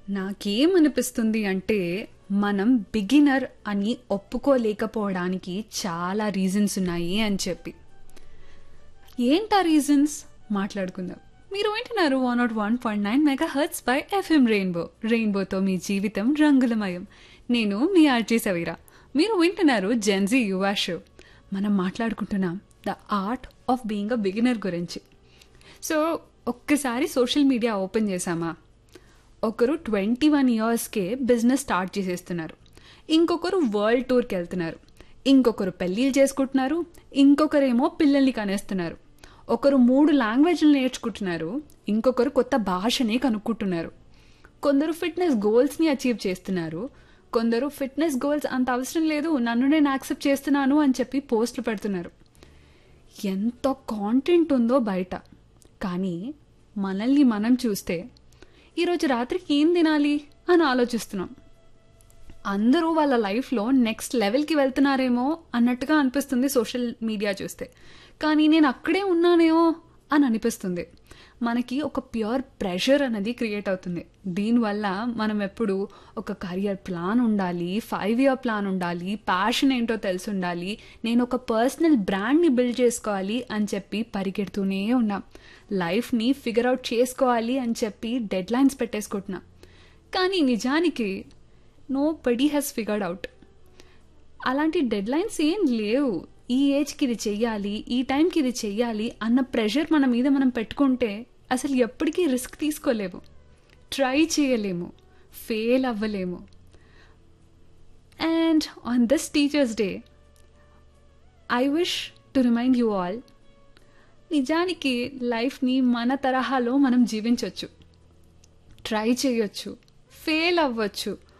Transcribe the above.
నాకేమనిపిస్తుంది అంటే మనం బిగినర్ అని ఒప్పుకోలేకపోవడానికి చాలా రీజన్స్ ఉన్నాయి అని చెప్పి ఏంటా రీజన్స్ మాట్లాడుకుందాం మీరు వింటున్నారు one nought one point nine megahertz by F M rainbow రెయిన్బోతో మీ జీవితం రంగులమయం నేను మీ ఆర్జే సవీరా మీరు వింటున్నారు జెన్జీ యువా షో మనం మాట్లాడుకుంటున్నాం the art of being a beginner గురించి సో ఒక్కసారి సోషల్ మీడియా ఓపెన్ చేసామా ఒకరు ట్వంటీ వన్ ఇయర్స్కే బిజినెస్ స్టార్ట్ చేసేస్తున్నారు ఇంకొకరు వరల్డ్ టూర్కి వెళ్తున్నారు ఇంకొకరు పెళ్ళిళ్ళు చేసుకుంటున్నారు ఇంకొకరేమో పిల్లల్ని కనేస్తున్నారు ఒకరు మూడు లాంగ్వేజ్లు నేర్చుకుంటున్నారు ఇంకొకరు కొత్త భాషని కనుక్కుంటున్నారు కొందరు ఫిట్నెస్ గోల్స్ని అచీవ్ చేస్తున్నారు కొందరు ఫిట్నెస్ గోల్స్ అంత అవసరం లేదు నన్ను నేను యాక్సెప్ట్ చేస్తున్నాను అని చెప్పి పోస్టులు పెడుతున్నారు ఎంత కాంటెంట్ ఉందో బయట కానీ మనల్ని మనం చూస్తే ఈరోజు రాత్రికి ఏం తినాలి అని ఆలోచిస్తున్నాం అందరూ వాళ్ళ లైఫ్లో నెక్స్ట్ లెవెల్కి వెళ్తున్నారేమో అన్నట్టుగా అనిపిస్తుంది సోషల్ మీడియా చూస్తే కానీ నేను అక్కడే ఉన్నానేమో అని అనిపిస్తుంది మనకి ఒక ప్యూర్ ప్రెషర్ అనేది క్రియేట్ అవుతుంది దీనివల్ల మనం ఎప్పుడు ఒక కెరియర్ ప్లాన్ ఉండాలి ఫైవ్ ఇయర్ ప్లాన్ ఉండాలి ప్యాషన్ ఏంటో తెలిసి ఉండాలి నేను ఒక పర్సనల్ బ్రాండ్ని బిల్డ్ చేసుకోవాలి అని చెప్పి పరిగెడుతూనే ఉన్నాం లైఫ్ని ఫిగర్ అవుట్ చేసుకోవాలి అని చెప్పి డెడ్ లైన్స్ పెట్టేసుకుంటున్నాం కానీ నిజానికి nobody has figured out అలాంటి డెడ్ లైన్స్ ఏం లేవు ఈ ఏజ్కి ఇది చెయ్యాలి ఈ టైంకి ఇది చెయ్యాలి అన్న ప్రెషర్ మన మీద మనం పెట్టుకుంటే అసలు ఎప్పటికీ రిస్క్ తీసుకోలేము ట్రై చేయలేము ఫెయిల్ అవ్వలేము and on this teachers day I wish to remind you all నిజానికి లైఫ్ని మన తరహాలో మనం జీవించవచ్చు ట్రై చేయొచ్చు ఫెయిల్ అవ్వచ్చు